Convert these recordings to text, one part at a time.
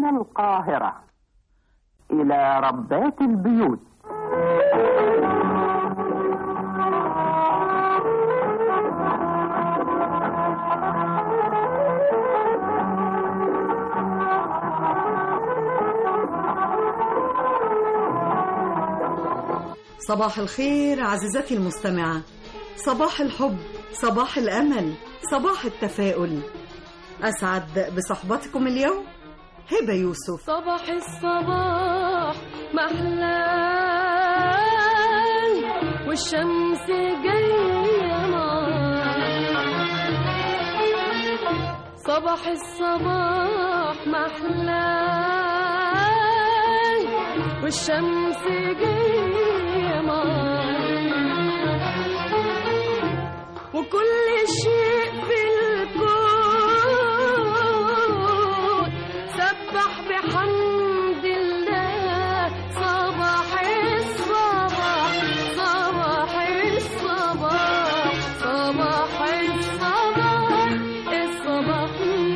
من القاهرة إلى ربات البيوت صباح الخير عزيزتي المستمعة صباح الحب صباح الأمل صباح التفاؤل أسعد بصحبتكم اليوم هبة يوسف صباح الصباح محلاه والشمس جاية نار صباح الصباح محلاه والشمس جاية نار وكل شيء في الكون سبح بحمد الله صباح الصباح صباح الصباح صباح الصباح الصباح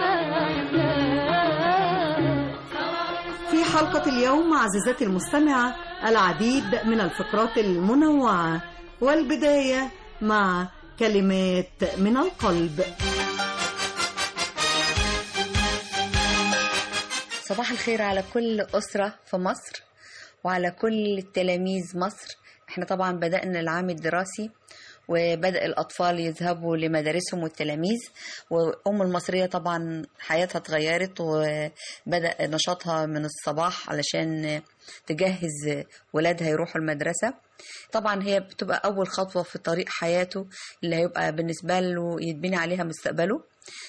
مهلا في حلقة اليوم عزيزتي المستمعة العديد من الفقرات المنوعة والبداية مع كلمات من القلب صباح الخير على كل أسرة في مصر وعلى كل تلاميذ مصر احنا طبعا بدأنا العام الدراسي وبدأ الأطفال يذهبوا لمدارسهم والتلاميذ وأم المصرية طبعا حياتها اتغيرت وبدأ نشاطها من الصباح علشان تجهز ولادها يروحوا المدرسة طبعا هي بتبقى أول خطوة في طريق حياته اللي هيبقى بالنسبة له يتبني عليها مستقبله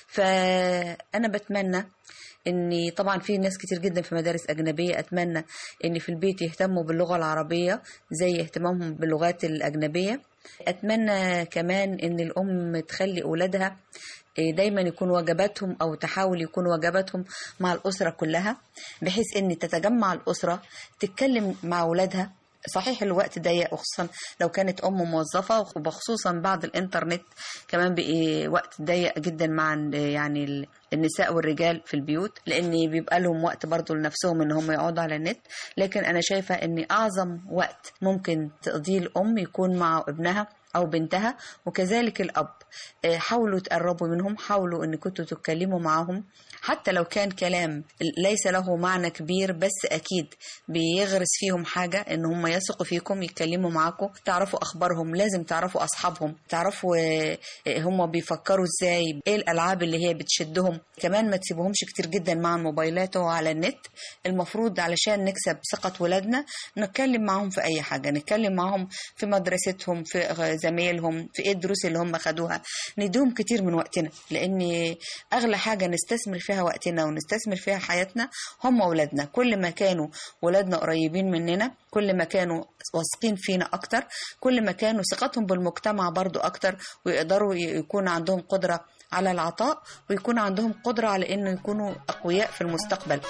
فأنا بتمنى ان طبعا في ناس كتير جدا في مدارس اجنبيه اتمنى ان في البيت يهتموا باللغه العربيه زي اهتمامهم باللغات الاجنبيه اتمنى كمان ان الام تخلي اولادها دايما يكون وجباتهم او تحاول يكون وجباتهم مع الاسره كلها بحيث ان تتجمع الاسره تتكلم مع اولادها صحيح الوقت ضيق وخصوصا لو كانت ام موظفه وبخصوصا بعد الانترنت كمان بقي وقت ضيق جدا مع يعني النساء والرجال في البيوت لان بيبقى لهم وقت برضو لنفسهم ان هم يقعدوا على النت لكن انا شايفه ان اعظم وقت ممكن تقضيه الام يكون مع ابنها او بنتها وكذلك الاب حاولوا تقربوا منهم حاولوا ان كنتوا تتكلموا معاهم حتى لو كان كلام ليس له معنى كبير بس اكيد بيغرس فيهم حاجه ان هم يثقوا فيكم يتكلموا معاكم تعرفوا اخبارهم لازم تعرفوا اصحابهم تعرفوا هم بيفكروا ازاي ايه الالعاب اللي هي بتشدهم كمان ما تسيبوهمش كتير جدا مع الموبايلات وعلى النت المفروض علشان نكسب ثقه ولادنا نتكلم معاهم في اي حاجه نتكلم معاهم في مدرستهم في زمايلهم في ايه الدروس اللي هم خدوها نديهم كتير من وقتنا لان اغلى حاجه نستثمر فيها وقتنا ونستثمر فيها حياتنا هم اولادنا كل ما كانوا ولادنا قريبين مننا كل ما كانوا واثقين فينا اكتر كل ما كانوا ثقتهم بالمجتمع برضو اكتر ويقدروا يكون عندهم قدره على العطاء ويكون عندهم قدره على انه يكونوا اقوياء في المستقبل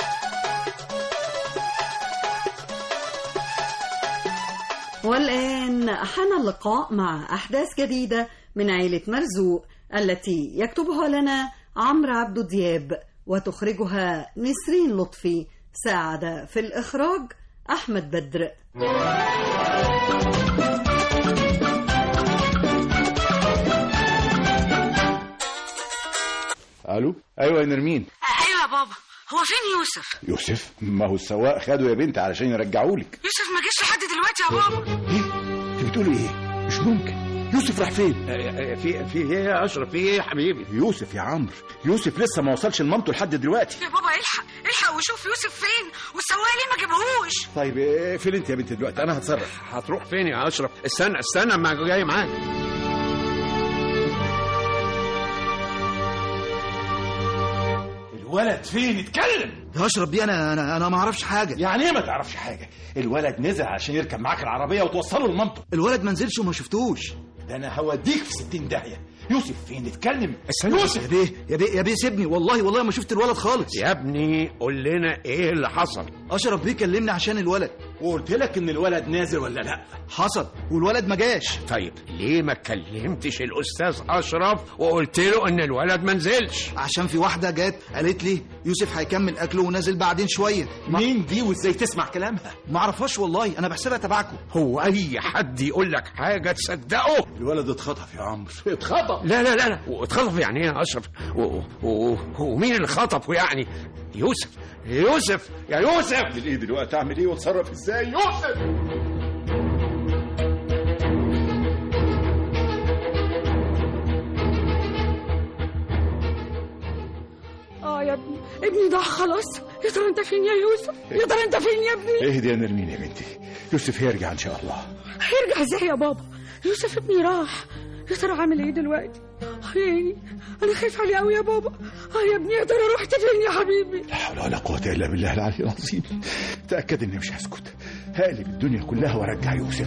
والآن حان اللقاء مع أحداث جديدة من عيلة مرزوق التي يكتبها لنا عمرو عبد دياب وتخرجها نسرين لطفي ساعد في الإخراج أحمد بدر الو ايوه يا نرمين ايوه يا بابا هو فين يوسف يوسف ما هو السواق خده يا بنت علشان يرجعوا لك يوسف ما جاش لحد دلوقتي يا بابا ايه انت بتقولي ايه مش ممكن يوسف راح فين في في ايه يا اشرف في ايه يا حبيبي يوسف يا عمرو يوسف لسه ما وصلش لمامته لحد دلوقتي يا بابا الحق الحق وشوف يوسف فين والسواق ليه ما جابهوش طيب إيه فين انت يا بنت دلوقتي انا هتصرف هتروح فين يا اشرف استنى استنى ما جاي معاك الولد فين اتكلم يا اشرف بيه انا انا انا ما اعرفش حاجه يعني ايه ما تعرفش حاجه الولد نزل عشان يركب معاك العربيه وتوصله لمامته الولد ما نزلش وما شفتوش ده انا هوديك في 60 داهيه يوسف فين اتكلم استنى يا يوسف بيه يا بيه يا بيه سيبني والله والله ما شفت الولد خالص يا ابني قول لنا ايه اللي حصل اشرف بيه كلمني عشان الولد وقلت لك ان الولد نازل ولا لا حصل والولد ما جاش طيب ليه ما كلمتش الاستاذ اشرف وقلت له ان الولد ما نزلش عشان في واحده جت قالت لي يوسف هيكمل اكله ونازل بعدين شويه مين دي وازاي تسمع كلامها ما اعرفهاش والله انا بحسبها تبعكم هو اي حد يقول لك حاجه تصدقه الولد اتخطف يا عمرو اتخطف لا لا لا لا واتخطف يعني ايه يا اشرف و- و- و- ومين اللي خطفه يعني يوسف يوسف يا يوسف اعمل ايه دلوقتي اعمل ايه واتصرف ازاي يوسف اه يا ابني ابني ضاع خلاص يا ترى انت فين يا يوسف يا ترى انت فين يا ابني اهدي يا نرمين يا بنتي يوسف هيرجع ان شاء الله هيرجع ازاي يا بابا يوسف ابني راح يا ترى عامل ايه دلوقتي آه يا عيني انا خايف عليه قوي يا بابا اه يا ابني يا ترى رحت فين يا حبيبي لا حول ولا قوة إلا بالله العلي العظيم تأكد إني مش هسكت هقلب الدنيا كلها وأرجع يوسف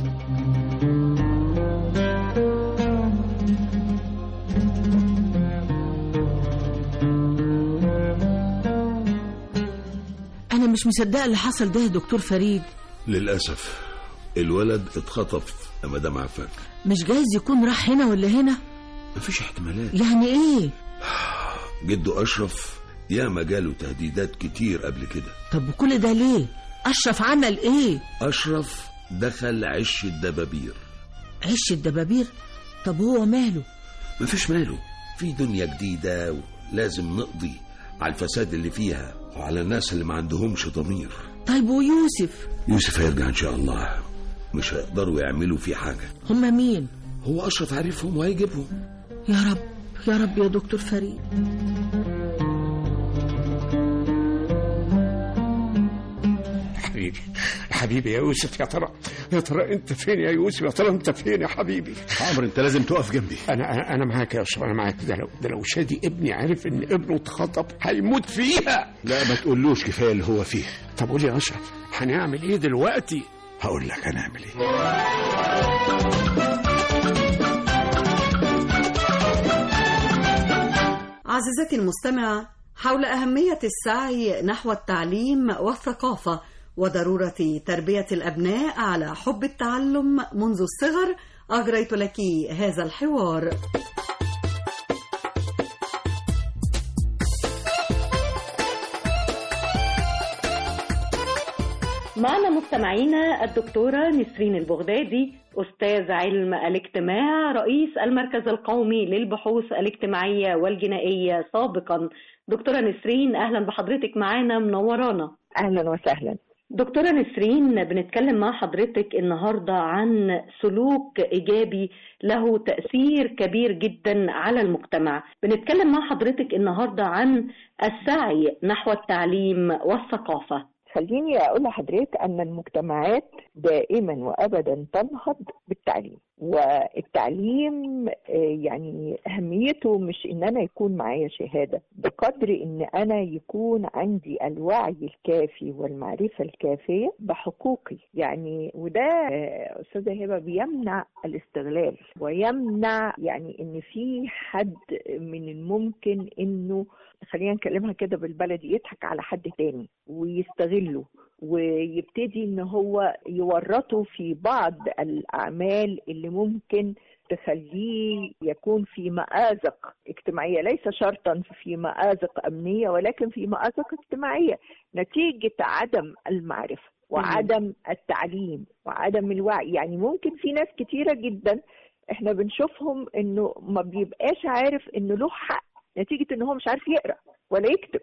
أنا مش مصدقة اللي حصل ده يا دكتور فريد للأسف الولد اتخطف يا مدام عفاف مش جايز يكون راح هنا ولا هنا مفيش احتمالات يعني إيه جده أشرف ياما جاله تهديدات كتير قبل كده طب وكل ده ليه أشرف عمل إيه أشرف دخل عش الدبابير عش الدبابير طب هو ماله مفيش ماله في دنيا جديدة ولازم نقضي على الفساد اللي فيها وعلى الناس اللي ما عندهمش ضمير طيب ويوسف يوسف هيرجع إن شاء الله مش هيقدروا يعملوا فيه حاجة هما مين هو أشرف عارفهم وهيجيبهم يا رب يا رب يا دكتور فريد حبيبي حبيبي يا يوسف يا ترى يا ترى انت فين يا يوسف يا ترى انت فين يا حبيبي عمرو أنت لازم تقف جنبي انا انا انا معاك يا اشرف انا معاك ده لو ده لو شادي ابني عرف ان ابنه اتخطف هيموت فيها لا ما تقولوش كفاية اللي هو فيه طب قول لي يا اشرف هنعمل ايه دلوقتي هقول لك هنعمل إيه عزيزتي المستمعة حول أهمية السعي نحو التعليم والثقافة وضرورة تربية الأبناء على حب التعلم منذ الصغر أجريت لك هذا الحوار معنا مستمعينا الدكتورة نسرين البغدادي أستاذ علم الاجتماع رئيس المركز القومي للبحوث الاجتماعية والجنائية سابقا دكتورة نسرين أهلا بحضرتك معانا منورانا اهلا وسهلا دكتورة نسرين بنتكلم مع حضرتك النهاردة عن سلوك إيجابي له تأثير كبير جدا على المجتمع بنتكلم مع حضرتك النهاردة عن السعي نحو التعليم والثقافة خليني اقول لحضرتك ان المجتمعات دائما وابدا تنهض بالتعليم والتعليم آه، يعني اهميته مش ان انا يكون معايا شهاده بقدر ان انا يكون عندي الوعي الكافي والمعرفه الكافيه بحقوقي يعني وده آه، استاذه هبه بيمنع الاستغلال ويمنع يعني ان في حد من الممكن انه خلينا نكلمها كده بالبلدي يضحك على حد تاني ويستغله ويبتدي ان هو يورطه في بعض الاعمال اللي ممكن تخليه يكون في مآزق اجتماعية ليس شرطا في مآزق أمنية ولكن في مآزق اجتماعية نتيجة عدم المعرفة وعدم التعليم وعدم الوعي يعني ممكن في ناس كتيرة جدا احنا بنشوفهم انه ما بيبقاش عارف انه له حق نتيجة ان هو مش عارف يقرأ ولا يكتب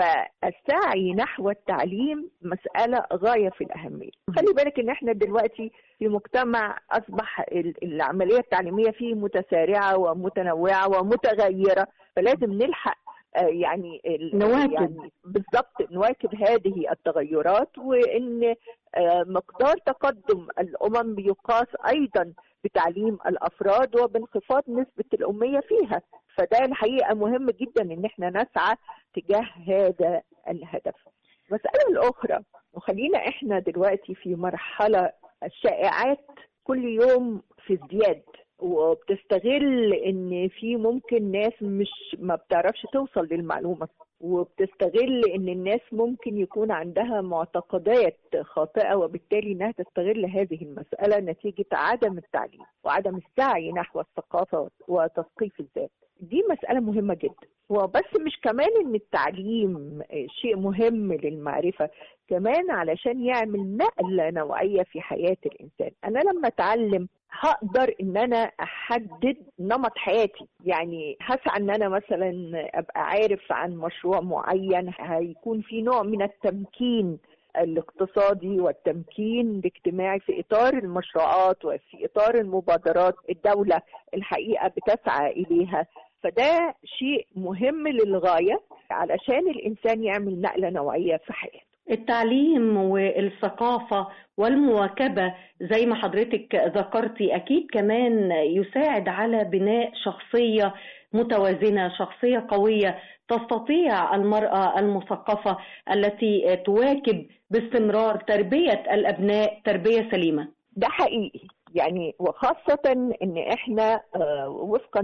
فالسعي نحو التعليم مسألة غاية في الأهمية خلي بالك ان احنا دلوقتي في مجتمع أصبح ال- العملية التعليمية فيه متسارعة ومتنوعة ومتغيرة فلازم نلحق آه، يعني ال- نواكب. يعني بالضبط نواكب هذه التغيرات وان آه، مقدار تقدم الامم بيقاس ايضا بتعليم الافراد وبانخفاض نسبه الاميه فيها فده الحقيقه مهم جدا ان احنا نسعى تجاه هذا الهدف المساله الاخرى وخلينا احنا دلوقتي في مرحله الشائعات كل يوم في ازدياد وبتستغل ان في ممكن ناس مش ما بتعرفش توصل للمعلومه وبتستغل ان الناس ممكن يكون عندها معتقدات خاطئه وبالتالي انها تستغل هذه المساله نتيجه عدم التعليم وعدم السعي نحو الثقافه وتثقيف الذات دي مسألة مهمة جدا وبس مش كمان ان التعليم شيء مهم للمعرفة كمان علشان يعمل نقلة نوعية في حياة الإنسان أنا لما أتعلم هقدر ان انا احدد نمط حياتي يعني هسعى ان انا مثلا ابقى عارف عن مشروع معين هيكون في نوع من التمكين الاقتصادي والتمكين الاجتماعي في اطار المشروعات وفي اطار المبادرات الدوله الحقيقه بتسعى اليها فده شيء مهم للغايه علشان الانسان يعمل نقله نوعيه في حياته التعليم والثقافة والمواكبة زي ما حضرتك ذكرتي أكيد كمان يساعد على بناء شخصية متوازنة شخصية قوية تستطيع المرأة المثقفة التي تواكب باستمرار تربية الأبناء تربية سليمة ده حقيقي يعني وخاصة ان احنا وفقا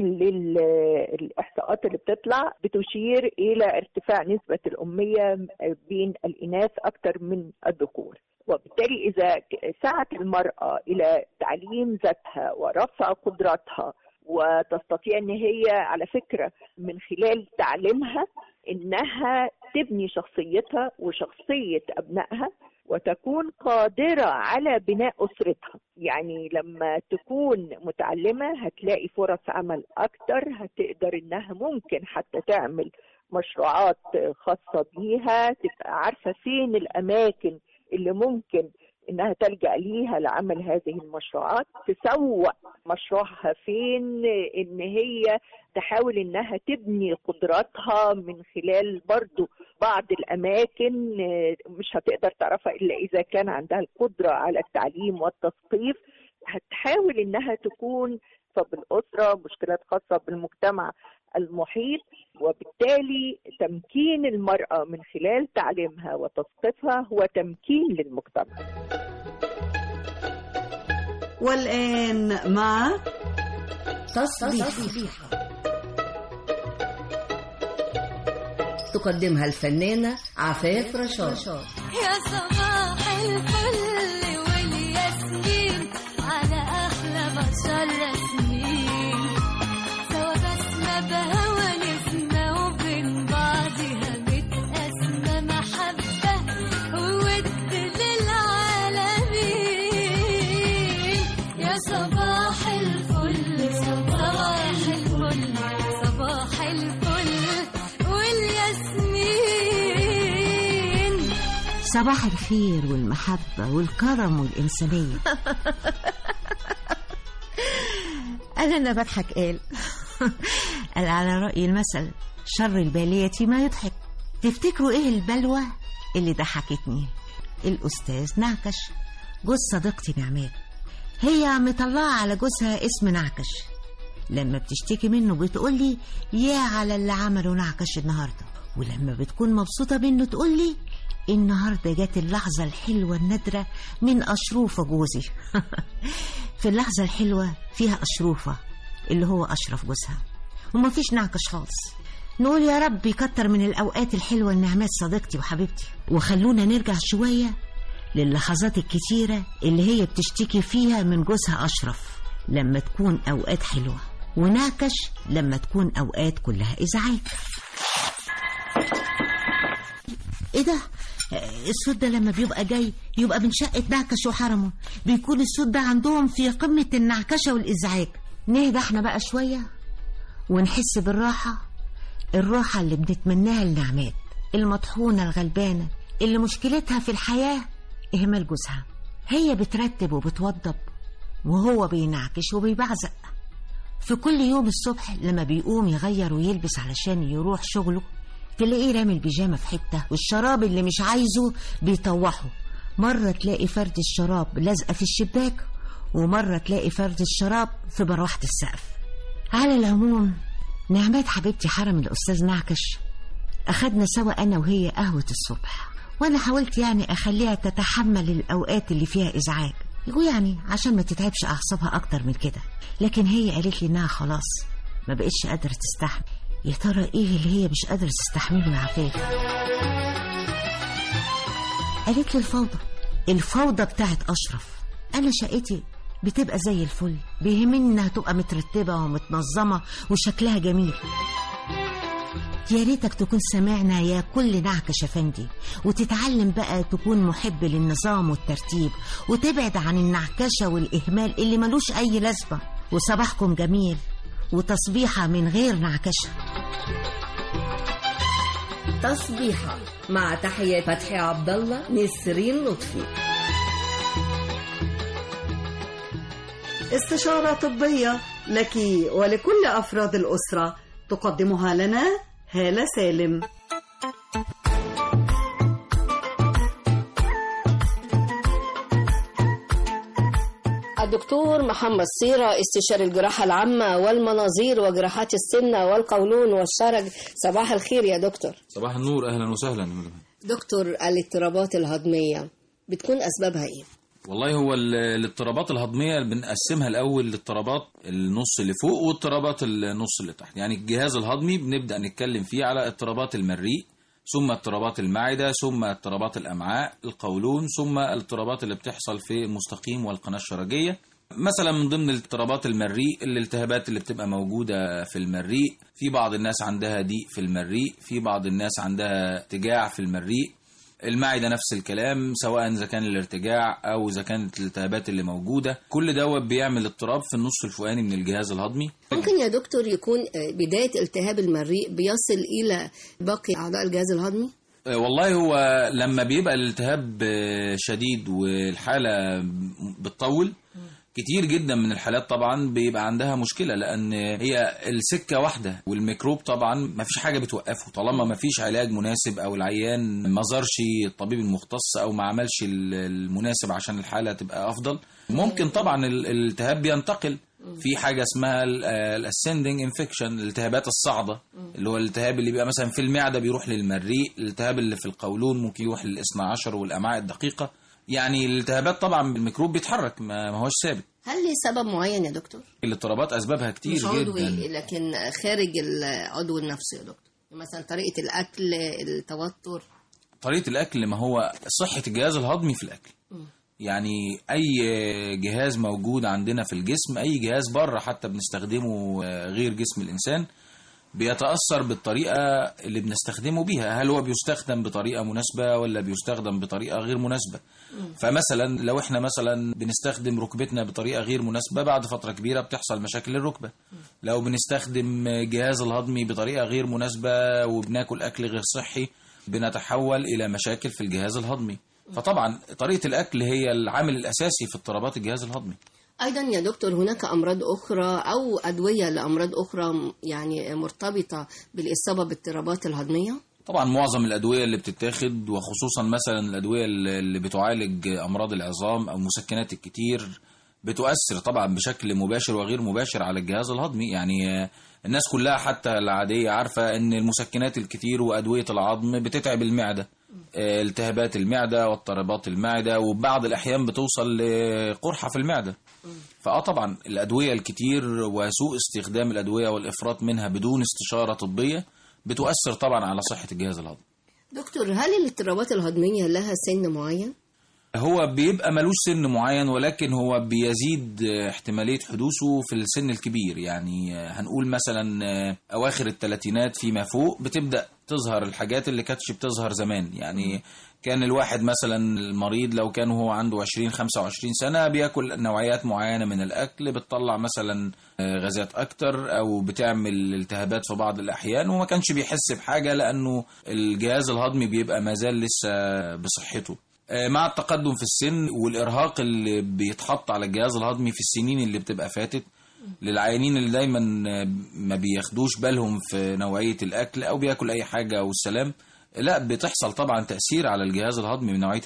للاحصاءات اللي بتطلع بتشير الى ارتفاع نسبة الامية بين الاناث اكثر من الذكور وبالتالي اذا سعت المرأة الى تعليم ذاتها ورفع قدراتها وتستطيع ان هي على فكرة من خلال تعليمها انها تبني شخصيتها وشخصية ابنائها وتكون قادرة على بناء أسرتها يعني لما تكون متعلمة هتلاقي فرص عمل أكتر هتقدر إنها ممكن حتى تعمل مشروعات خاصة بيها تبقى عارفة فين الأماكن اللي ممكن انها تلجا ليها لعمل هذه المشروعات تسوق مشروعها فين ان هي تحاول انها تبني قدراتها من خلال برضو بعض الاماكن مش هتقدر تعرفها الا اذا كان عندها القدره على التعليم والتثقيف هتحاول انها تكون بالاسره مشكلات خاصه بالمجتمع المحيط وبالتالي تمكين المرأة من خلال تعليمها وتثقيفها هو تمكين للمجتمع والآن مع تصبيحة تقدمها الفنانة عفاف رشاد يا صباح الفل والياسمين على أحلى بشر رسمين سوا بسمة بهوى نسمة وبين بعضها متقاسمة محبة وود للعالمين يا صباح الفل صباح الفل صباح الفل والياسمين صباح الخير والمحبة والكرم والإنسانية أنا اللي بضحك قال قال على رأي المثل شر البالية ما يضحك تفتكروا إيه البلوى اللي ضحكتني الأستاذ نعكش جوز صديقتي نعمات هي مطلعة على جوزها اسم نعكش لما بتشتكي منه بتقولي يا على اللي عمله نعكش النهارده ولما بتكون مبسوطة منه تقولي النهارده جت اللحظة الحلوة النادرة من أشروفة جوزي في اللحظة الحلوة فيها أشروفة اللي هو أشرف جوزها ومفيش نعكش خالص نقول يا رب يكتر من الأوقات الحلوة لنعمات صديقتي وحبيبتي وخلونا نرجع شوية للحظات الكتيرة اللي هي بتشتكي فيها من جوزها أشرف لما تكون أوقات حلوة ونعكش لما تكون أوقات كلها إزعاج إيه ده؟ الصوت ده لما بيبقى جاي يبقى من شقة نعكش وحرمه بيكون الصوت ده عندهم في قمة النعكشة والإزعاج نهدى احنا بقى شوية ونحس بالراحة الراحة اللي بنتمناها لنعمات المطحونة الغلبانة اللي مشكلتها في الحياة إهمال جوزها هي بترتب وبتوضب وهو بينعكش وبيبعزق في كل يوم الصبح لما بيقوم يغير ويلبس علشان يروح شغله تلاقيه رامي البيجامة في حتة والشراب اللي مش عايزه بيطوحه مرة تلاقي فرد الشراب لازقة في الشباك ومرة تلاقي فرد الشراب في مروحة السقف على العموم نعمات حبيبتي حرم الأستاذ نعكش أخدنا سوا أنا وهي قهوة الصبح وأنا حاولت يعني أخليها تتحمل الأوقات اللي فيها إزعاج ويعني عشان ما تتعبش اعصابها اكتر من كده لكن هي قالت لي انها خلاص ما بقتش قادره تستحمل يا ترى ايه اللي هي مش قادره تستحمله يا عفاف قالت لي الفوضى الفوضى بتاعت اشرف انا شقتي بتبقى زي الفل بيهمني انها تبقى مترتبه ومتنظمه وشكلها جميل يا ريتك تكون سمعنا يا كل نعكش افندي وتتعلم بقى تكون محب للنظام والترتيب وتبعد عن النعكشه والاهمال اللي ملوش اي لازمه وصباحكم جميل وتصبيحه من غير نعكشه تصبيحة مع تحية فتحي عبد الله نسرين لطفي استشارة طبية لك ولكل أفراد الأسرة تقدمها لنا هالة سالم الدكتور محمد صيرة استشاري الجراحة العامة والمناظير وجراحات السمنة والقولون والشرج صباح الخير يا دكتور صباح النور اهلا وسهلا يا مدام دكتور الاضطرابات الهضمية بتكون أسبابها إيه؟ والله هو ال- الاضطرابات الهضميه بنقسمها الاول لاضطرابات النص اللي فوق واضطرابات النص اللي تحت يعني الجهاز الهضمي بنبدا نتكلم فيه على اضطرابات المريء ثم اضطرابات المعده ثم اضطرابات الامعاء القولون ثم الاضطرابات اللي بتحصل في المستقيم والقناه الشرجيه مثلا من ضمن اضطرابات المريء الالتهابات اللي بتبقى موجوده في المريء في بعض الناس عندها ضيق في المريء في بعض الناس عندها ارتجاع في المريء المعدة نفس الكلام سواء إذا كان الارتجاع أو إذا كانت الالتهابات اللي موجودة كل دوت بيعمل اضطراب في النص الفوقاني من الجهاز الهضمي ممكن يا دكتور يكون بداية التهاب المريء بيصل إلى باقي أعضاء الجهاز الهضمي؟ آه، والله هو لما بيبقى الالتهاب آه، شديد والحالة بتطول كتير جدا من الحالات طبعا بيبقى عندها مشكلة لأن هي السكة واحدة والميكروب طبعا ما فيش حاجة بتوقفه طالما ما فيش علاج مناسب أو العيان ما زارش الطبيب المختص أو ما عملش ال- المناسب عشان الحالة تبقى أفضل ممكن طبعا ال- الالتهاب بينتقل في حاجة اسمها الاسندنج انفكشن الالتهابات الصاعدة اللي هو الالتهاب اللي بيبقى مثلا في المعدة بيروح للمريء الالتهاب اللي في القولون ممكن يروح للاثنى عشر والأمعاء الدقيقة يعني الالتهابات طبعا بالميكروب بيتحرك ما ما هوش ثابت هل ليه سبب معين يا دكتور؟ الاضطرابات اسبابها كتير مش عضوي جدا لكن خارج العضو النفسي يا دكتور مثلا طريقة الأكل التوتر طريقه الاكل ما هو صحه الجهاز الهضمي في الاكل يعني اي جهاز موجود عندنا في الجسم اي جهاز بره حتى بنستخدمه آه، غير جسم الانسان بيتاثر بالطريقه اللي بنستخدمه بيها هل هو بيستخدم بطريقه مناسبه ولا بيستخدم بطريقه غير مناسبه فمثلا لو احنا مثلا بنستخدم ركبتنا بطريقه غير مناسبه بعد فتره كبيره بتحصل مشاكل للركبه لو بنستخدم جهاز الهضمي بطريقه غير مناسبه وبناكل اكل غير صحي بنتحول الى مشاكل في الجهاز الهضمي فطبعا طريقه الاكل هي العامل الاساسي في اضطرابات الجهاز الهضمي أيضا يا دكتور هناك أمراض أخرى أو أدوية لأمراض أخرى يعني مرتبطة بالإصابة باضطرابات الهضمية طبعا معظم الادويه اللي بتتاخد وخصوصا مثلا الادويه اللي اللي بتعالج امراض العظام او المسكنات الكتير بتؤثر طبعا بشكل مباشر وغير مباشر على الجهاز الهضمي يعني آه، الناس كلها حتى العاديه عارفه ان المسكنات الكتير وادويه العظم بتتعب المعده آه، التهابات المعده واضطرابات المعده وبعض الاحيان بتوصل لقرحه في المعده فاه طبعا الادويه الكتير وسوء استخدام الادويه والافراط منها بدون استشاره طبيه بتؤثر طبعا على صحه الجهاز الهضمي دكتور هل الاضطرابات الهضمية لها سن معين؟ هو بيبقى ملوش سن معين ولكن هو بيزيد احتمالية حدوثه في السن الكبير يعني هنقول مثلا أواخر الثلاثينات فيما فوق بتبدأ تظهر الحاجات اللي كانتش بتظهر زمان يعني كان الواحد مثلا المريض لو كان هو عنده 20 25 سنة بياكل نوعيات معينة من الأكل بتطلع مثلا غازات أكتر أو بتعمل التهابات في بعض الأحيان وما كانش بيحس بحاجة لأنه الجهاز الهضمي بيبقى مازال لسه بصحته آه، مع التقدم في السن والإرهاق اللي بيتحط على الجهاز الهضمي في السنين اللي بتبقى فاتت للعيانين اللي دايما آه، ما بياخدوش بالهم في نوعية الأكل أو بياكل أي حاجة والسلام لا بتحصل طبعا تأثير على الجهاز الهضمي من نوعية الأكل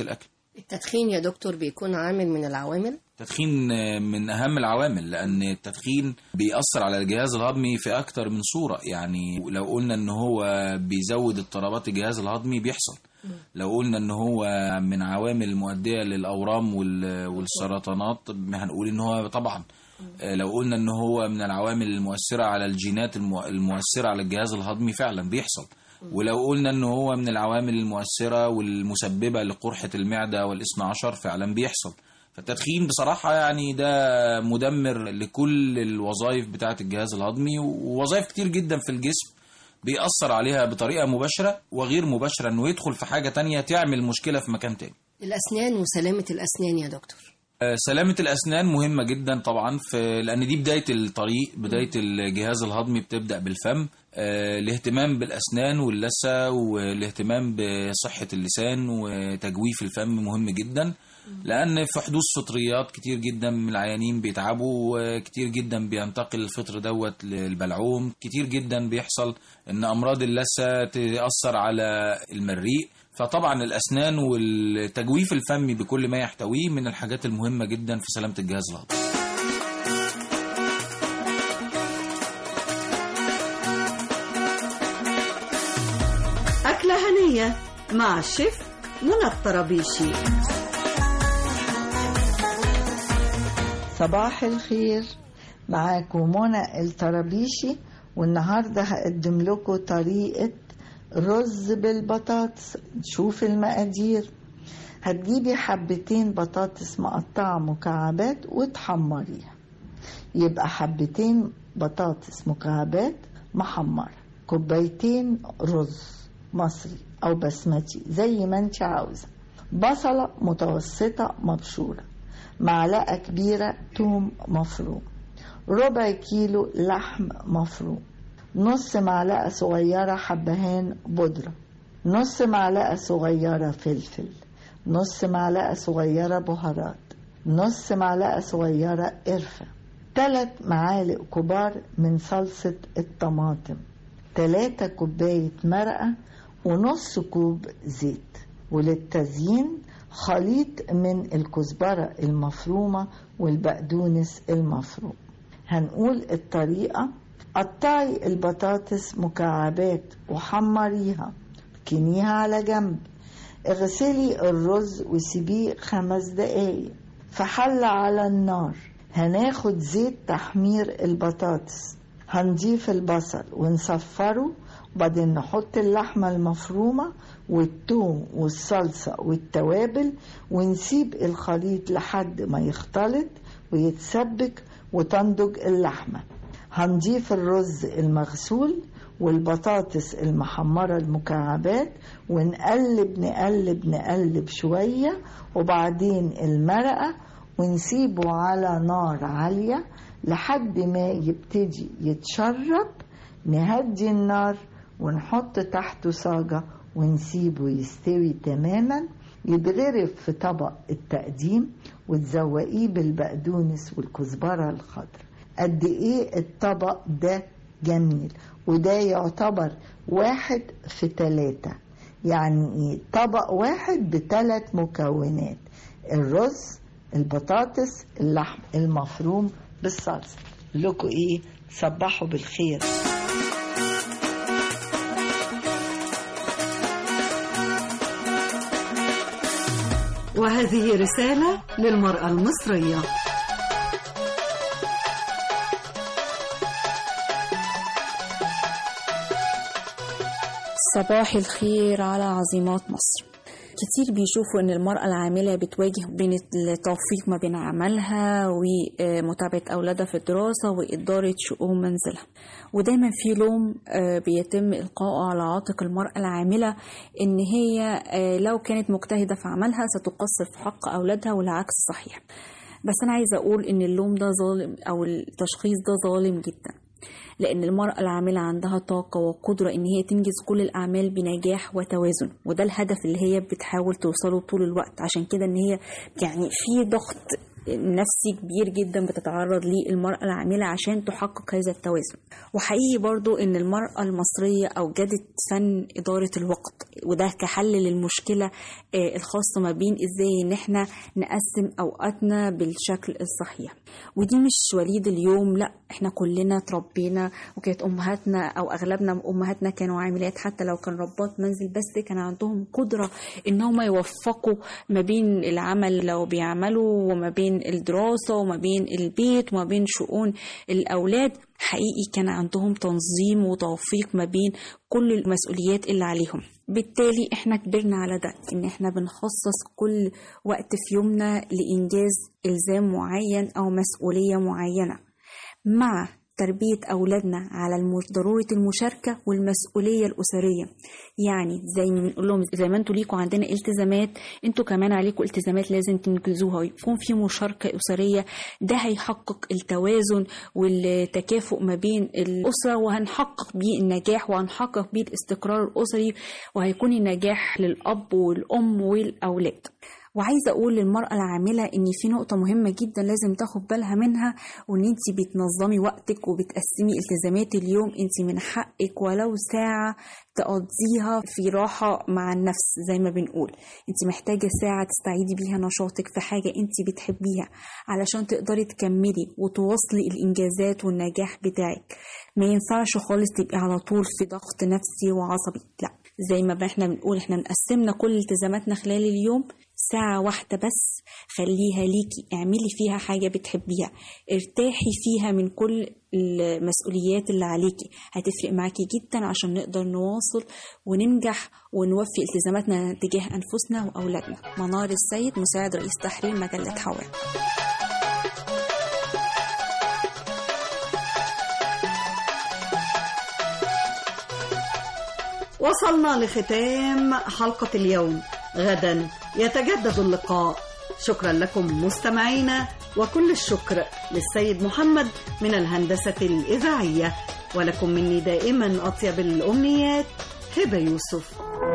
التدخين يا دكتور بيكون عامل من العوامل التدخين من أهم العوامل لأن التدخين بيأثر على الجهاز الهضمي في أكتر من صورة يعني لو قلنا إن هو بيزود اضطرابات الجهاز الهضمي بيحصل لو قلنا إن هو من عوامل المؤدية للأورام وال- والسرطانات هنقول إن هو طبعا لو قلنا إن هو من العوامل المؤثرة على الجينات المو- المؤثرة على الجهاز الهضمي فعلا بيحصل ولو قلنا ان هو من العوامل المؤثرة والمسببة لقرحة المعدة والاثنى عشر فعلا بيحصل فالتدخين بصراحة يعني ده مدمر لكل الوظائف بتاعة الجهاز الهضمي ووظائف كتير جدا في الجسم بيأثر عليها بطريقة مباشرة وغير مباشرة انه يدخل في حاجة تانية تعمل مشكلة في مكان تاني الأسنان وسلامة الأسنان يا دكتور آه، سلامة الأسنان مهمة جدا طبعا في لأن دي بداية الطريق بداية الجهاز الهضمي بتبدأ بالفم آه، الاهتمام بالأسنان واللثة والاهتمام بصحة اللسان وتجويف الفم مهم جدا لأن في حدوث فطريات كتير جدا من العيانين بيتعبوا وكتير جدا بينتقل الفطر دوت للبلعوم كتير جدا بيحصل إن أمراض اللثة تأثر على المريء فطبعا الأسنان والتجويف الفمي بكل ما يحتويه من الحاجات المهمة جدا في سلامة الجهاز الهضمي أكلة هنية مع الشيف منى الطرابيشي صباح الخير معاكم منى الطرابيشي والنهاردة هقدم لكم طريقة رز بالبطاطس نشوف المقادير هتجيبي حبتين بطاطس مقطعة مكعبات وتحمريها يبقى حبتين بطاطس مكعبات محمرة كوبايتين رز مصري أو بسمتي زي ما انت عاوزة بصلة متوسطة مبشورة معلقة كبيرة توم مفروم ربع كيلو لحم مفروم نص معلقة صغيرة حبهان بودرة نص معلقة صغيرة فلفل نص معلقة صغيرة بهارات نص معلقة صغيرة قرفة ثلاث معالق كبار من صلصة الطماطم تلاتة كوباية مرقة ونص كوب زيت وللتزيين خليط من الكزبرة المفرومة والبقدونس المفروم هنقول الطريقة قطعي البطاطس مكعبات وحمريها كنيها على جنب اغسلي الرز وسيبيه خمس دقايق في حلة على النار هناخد زيت تحمير البطاطس هنضيف البصل ونصفره وبعدين نحط اللحمة المفرومة والثوم والصلصة والتوابل ونسيب الخليط لحد ما يختلط ويتسبك وتنضج اللحمة هنضيف الرز المغسول والبطاطس المحمرة المكعبات ونقلب نقلب نقلب شوية وبعدين المرقة ونسيبه على نار عالية لحد ما يبتدي يتشرب نهدي النار ونحط تحته صاجة ونسيبه يستوي تماما يتغرف في طبق التقديم وتزوقيه بالبقدونس والكزبرة الخضراء قد ايه الطبق ده جميل وده يعتبر واحد في ثلاثة يعني ايه طبق واحد بثلاث مكونات الرز البطاطس اللحم المفروم بالصلصة لكم ايه صبحوا بالخير وهذه رسالة للمرأة المصرية صباح الخير على عظيمات مصر كتير بيشوفوا ان المرأة العاملة بتواجه بين التوفيق ما بين عملها ومتابعة أولادها في الدراسة وإدارة شؤون منزلها ودايما في لوم بيتم إلقائه على عاتق المرأة العاملة إن هي لو كانت مجتهدة في عملها ستقصر في حق أولادها والعكس صحيح بس أنا عايزة أقول إن اللوم ده ظالم أو التشخيص ده ظالم جدا لأن المرأة العاملة عندها طاقة وقدرة إن هي تنجز كل الأعمال بنجاح وتوازن وده الهدف اللي هي بتحاول توصله طول الوقت عشان كده إن هي يعني في ضغط نفسي كبير جدا بتتعرض ليه المرأة العاملة عشان تحقق هذا التوازن وحقيقي برضو ان المرأة المصرية اوجدت فن ادارة الوقت وده كحل للمشكلة آه، الخاصة ما بين ازاي ان احنا نقسم اوقاتنا بالشكل الصحيح ودي مش وليد اليوم لا احنا كلنا تربينا وكانت امهاتنا او اغلبنا امهاتنا كانوا عاملات حتى لو كان ربات منزل بس كان عندهم قدرة ان هم يوفقوا ما بين العمل لو بيعملوا وما بين الدراسة وما بين البيت وما بين شؤون الاولاد حقيقي كان عندهم تنظيم وتوفيق ما بين كل المسؤوليات اللي عليهم بالتالي احنا كبرنا على ده ان احنا بنخصص كل وقت في يومنا لإنجاز إلزام معين أو مسؤولية معينة مع تربية أولادنا على الم- ضرورة المشاركة والمسؤولية الأسرية يعني زي ما بنقول لهم زي ما انتوا ليكوا عندنا التزامات انتوا كمان عليكم التزامات لازم تنجزوها ويكون في مشاركة أسرية ده هيحقق التوازن والتكافؤ ما بين الأسرة وهنحقق بيه النجاح وهنحقق بيه الاستقرار الأسري وهيكون النجاح للأب والأم والأولاد وعايزة أقول للمرأة العاملة إن في نقطة مهمة جدا لازم تاخد بالها منها وإن أنت بتنظمي وقتك وبتقسمي التزامات اليوم أنت من حقك ولو ساعة تقضيها في راحة مع النفس زي ما بنقول أنت محتاجة ساعة تستعيدي بيها نشاطك في حاجة أنت بتحبيها علشان تقدري تكملي وتواصلي الإنجازات والنجاح بتاعك ما ينفعش خالص تبقي على طول في ضغط نفسي وعصبي لا زي ما احنا بنقول احنا مقسمنا كل التزاماتنا خلال اليوم ساعة واحدة بس خليها ليكي اعملي فيها حاجة بتحبيها ارتاحي فيها من كل المسؤوليات اللي عليكي هتفرق معاكي جدا عشان نقدر نواصل وننجح ونوفي التزاماتنا تجاه أنفسنا وأولادنا منار السيد مساعد رئيس تحرير مجلة حوار وصلنا لختام حلقة اليوم غدا يتجدد اللقاء شكرا لكم مستمعينا وكل الشكر للسيد محمد من الهندسة الإذاعية ولكم مني دائما أطيب الأمنيات هبة يوسف